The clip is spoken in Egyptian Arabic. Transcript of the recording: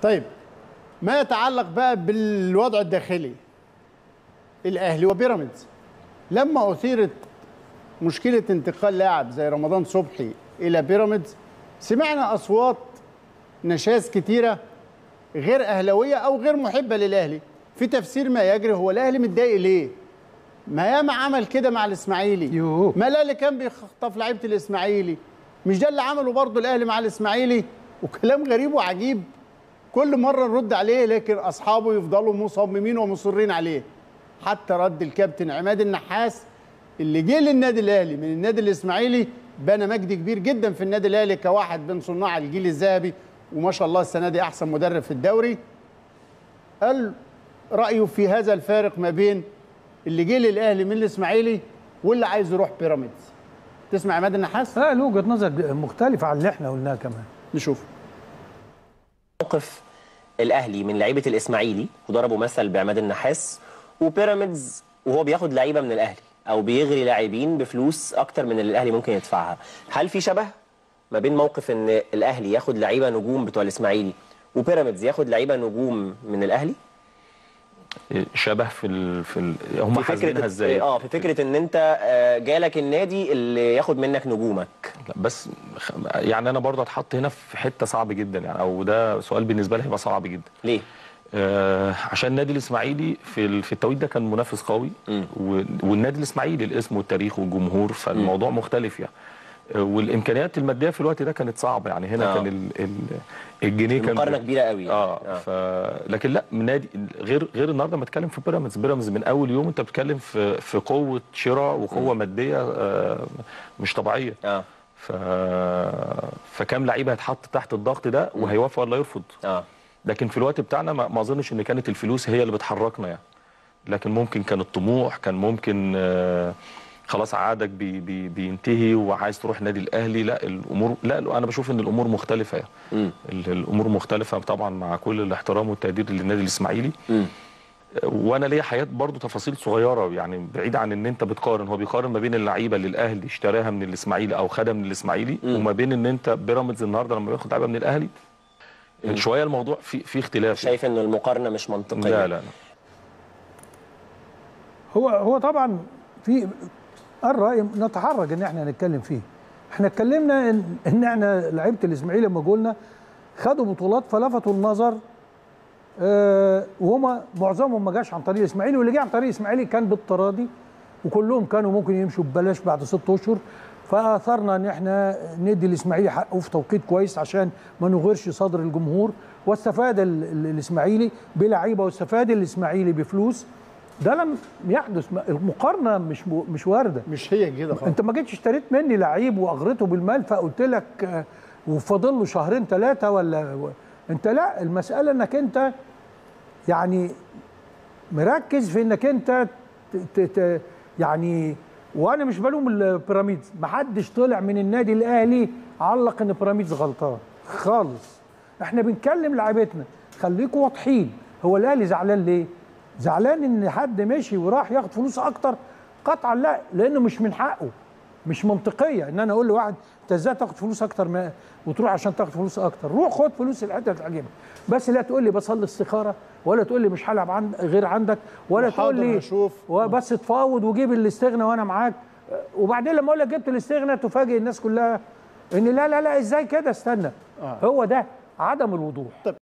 طيب ما يتعلق بقى بالوضع الداخلي الاهلي وبيراميدز لما اثيرت مشكله انتقال لاعب زي رمضان صبحي الى بيراميدز سمعنا اصوات نشاز كتيره غير اهلاويه او غير محبه للاهلي في تفسير ما يجري هو الاهلي متضايق ليه ما ياما عمل كده مع الاسماعيلي يوه. ما لا اللي كان بيخطف لعيبه الاسماعيلي مش ده اللي عمله برضه الاهلي مع الاسماعيلي وكلام غريب وعجيب كل مره نرد عليه لكن اصحابه يفضلوا مصممين ومصرين عليه حتى رد الكابتن عماد النحاس اللي جه للنادي الاهلي من النادي الاسماعيلي بنى مجد كبير جدا في النادي الاهلي كواحد من صناع الجيل الذهبي وما شاء الله السنه دي احسن مدرب في الدوري قال رايه في هذا الفارق ما بين اللي جه للاهلي من الاسماعيلي واللي عايز يروح بيراميدز تسمع عماد النحاس لا له وجهه نظر مختلفه عن اللي احنا قلناه كمان نشوف موقف الاهلي من لعيبه الاسماعيلي وضربوا مثل بعماد النحاس وبيراميدز وهو بياخد لعيبه من الاهلي او بيغري لاعبين بفلوس اكتر من اللي الاهلي ممكن يدفعها هل في شبه ما بين موقف ان الاهلي ياخد لعيبه نجوم بتوع الاسماعيلي وبيراميدز ياخد لعيبه نجوم من الاهلي شبه في ال... في ال... هم في حاسبينها فكره ازاي اه في فكره ان انت آه، جالك النادي اللي ياخد منك نجومك لا، بس خ- يعني انا برضه اتحط هنا في حته صعب جدا يعني او ده سؤال بالنسبه لي هيبقى صعب جدا ليه آه عشان النادي الاسماعيلي في ال- في التوقيت ده كان منافس قوي مم. و- والنادي الاسماعيلي الاسم والتاريخ والجمهور فالموضوع مختلف يعني آه، والامكانيات الماديه في الوقت ده كانت صعبه يعني هنا آه. كان ال... ال... الجنيه كان مقارنه كبيره قوي اه, ف... لكن لا من نادي غير غير النهارده ما اتكلم في بيراميدز بيراميدز من اول يوم انت بتتكلم في في قوه شراء وقوه ماديه آه مش طبيعيه اه ف فكام لعيب هيتحط تحت الضغط ده وهيوافق ولا يرفض اه لكن في الوقت بتاعنا ما ما اظنش ان كانت الفلوس هي اللي بتحركنا يعني لكن ممكن كان الطموح كان ممكن آه، خلاص عادك بي بي بينتهي وعايز تروح نادي الاهلي لا الامور لا انا بشوف ان الامور مختلفه يعني مم. ال- الامور مختلفه طبعا مع كل الاحترام والتقدير للنادي الاسماعيلي مم. وانا ليا حياه برضو تفاصيل صغيره يعني بعيد عن ان انت بتقارن هو بيقارن ما بين اللعيبه اللي الاهلي اشتراها من الاسماعيلي او خدها من الاسماعيلي مم. وما بين ان انت بيراميدز النهارده لما بياخد لعيبه من الاهلي شويه الموضوع في في اختلاف شايف ان المقارنه مش منطقيه لا لا لا هو هو طبعا في الراي نتحرج ان احنا نتكلم فيه احنا اتكلمنا ان ان احنا لعيبه الاسماعيلي لما قلنا خدوا بطولات فلفتوا النظر آه وهما معظمهم ما جاش عن طريق الاسماعيلي واللي جه عن طريق الاسماعيلي كان بالتراضي وكلهم كانوا ممكن يمشوا ببلاش بعد ست اشهر فاثرنا ان احنا ندي الاسماعيلي حقه في توقيت كويس عشان ما نغيرش صدر الجمهور واستفاد ال- ال- الاسماعيلي بلعيبه واستفاد الاسماعيلي بفلوس ده لم يحدث ما- المقارنه مش م- مش وارده مش هي كده خالص انت ما جيتش اشتريت مني لعيب واغرته بالمال فقلت لك آه، وفاضل له شهرين ثلاثه ولا و- انت لا المساله انك انت يعني مركز في انك انت ت ت ت يعني وانا مش بلوم البيراميدز ما حدش طلع من النادي الاهلي علق ان بيراميدز غلطان خالص احنا بنكلم لعيبتنا خليكوا واضحين هو الاهلي زعلان ليه زعلان ان حد مشي وراح ياخد فلوس اكتر قطعا لا لانه مش من حقه مش منطقيه ان انا اقول لواحد انت ازاي تاخد فلوس اكتر ما وتروح عشان تاخد فلوس اكتر روح خد فلوس الحته اللي تعجبك بس لا تقول لي بصلي استخاره ولا تقول لي مش هلعب عند غير عندك ولا تقول وحاضر لي هشوف. وبس تفاوض وجيب الاستغنى وانا معاك وبعدين لما اقول لك جبت الاستغنى تفاجئ الناس كلها ان لا لا لا ازاي كده استنى هو ده عدم الوضوح